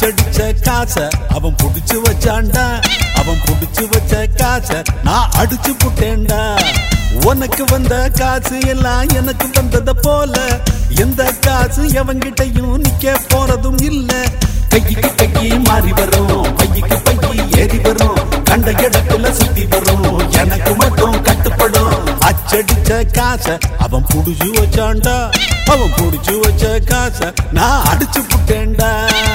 அச்சடிச்ச காச அவன் புடிச்சு வச்சான்டா அவன் புடிச்சு வச்ச காச நான் அடிச்சு புட்டேன்டா உனக்கு வந்த காசு எல்லாம் எனக்கு வந்தத போல எந்த காசு எவன்கிட்டயும் நிக்க போறதும் இல்ல கைக்கு கைக்கு மாறி வரும் பைக்கு பைக்கு ஏறி வரும் கண்ட இடத்துல சுத்தி வரும் எனக்கு மட்டும் கட்டுப்படும் அச்சடிச்ச காச அவன் புடிச்சு வச்சான்டா அவன் புடிச்சு வச்ச காச நான் அடிச்சு புட்டேன்டா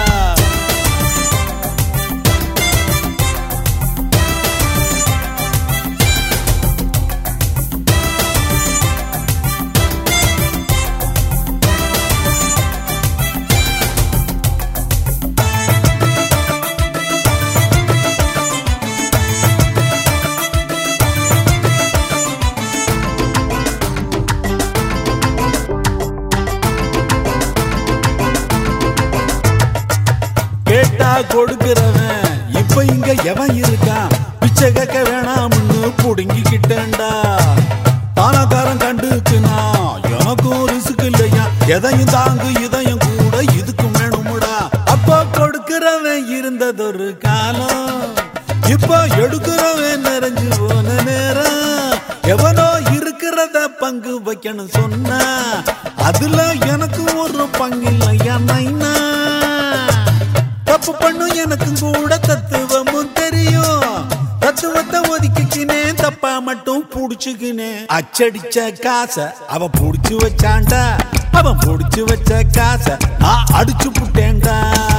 கேட்டா கொடுக்கிறவன் இப்ப இங்க எவன் இருக்கான் பிச்சை கேட்க வேணாம்னு புடுங்கிக்கிட்டேன்டா தானக்காரன் கண்டுச்சுனா எனக்கும் ரிசுக்கு இல்லையா எதையும் தாங்கு இதயம் கூட இதுக்கும் வேணுமுடா அப்போ கொடுக்கிறவன் இருந்ததொரு காலம் இப்ப எடுக்கிறவன் நிறைஞ்சு போன நேரம் எவனோ இருக்கிறத பங்கு வைக்கணும் சொன்னா அதுல எனக்கு ஒரு பங்கு இல்லையா நைனா தப்பு பண்ணும் எனக்கும் கூட தத்துவமும் தெரியும் தத்துவத்தை ஒதுக்கிக்கினேன் தப்பா மட்டும் புடிச்சுக்கினேன் அச்சடிச்ச காச அவ புடிச்சு வச்சான்டா அவன் புடிச்சு வச்ச காச நான் அடிச்சு புட்டேன்டா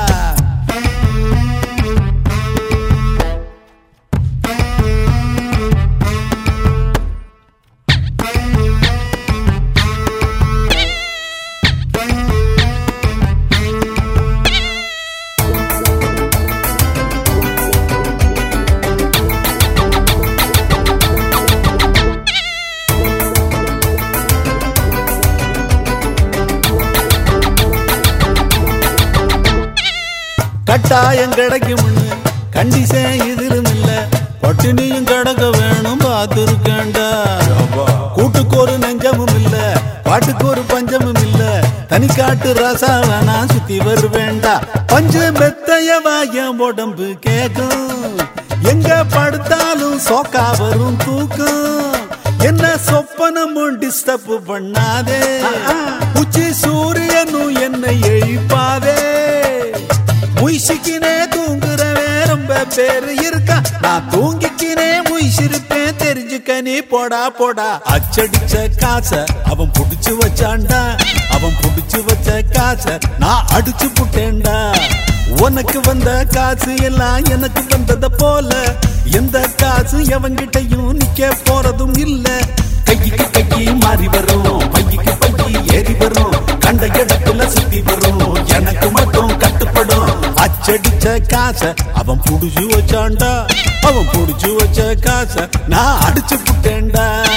கட்டாயம் கிடைக்கும்னு கண்டிஷன் இதிலும் இல்ல பட்டினியும் கிடக்க வேணும் பார்த்துருக்கேன்டா கூட்டுக்கு ஒரு நெஞ்சமும் இல்ல பாட்டுக்கு ஒரு பஞ்சமும் இல்ல தனிக்காட்டு ரசா வேணா சுத்தி வருவேண்டா பஞ்சு மெத்தையவா என் உடம்பு கேக்கும் எங்க படுத்தாலும் சோக்கா வரும் தூக்கம் என்ன சொப்பனமும் டிஸ்டர்ப் பண்ணாதே உச்சி சூரியனும் என்னை எழுப்பாதே முயற்சிக்கினே தூங்குறவே ரொம்ப பேரு இருக்கா நான் தூங்கிக்கினே முயற்சிருப்பேன் தெரிஞ்சுக்க நீ போடா போடா அச்சடிச்ச காச அவன் புடிச்சு வச்சான்டா அவன் புடிச்சு வச்ச காச நான் அடிச்சு புட்டேன்டா உனக்கு வந்த காசு எல்லாம் எனக்கு வந்தத போல எந்த காசு எவன்கிட்டயும் நிக்க போறதும் இல்ல கைக்கு கைக்கு மாறி வரும் பைக்கு பைக்கு ஏறி வரும் கண்ட இடத்துல சுத்தி வரும் எனக்கு மட்டும் கட்டுப்படும் அச்சடிச்ச காச அவன் புடிச்சு வச்சான்டா அவன் புடிச்சு வச்ச காச நான் அடிச்சு புட்டேன்டா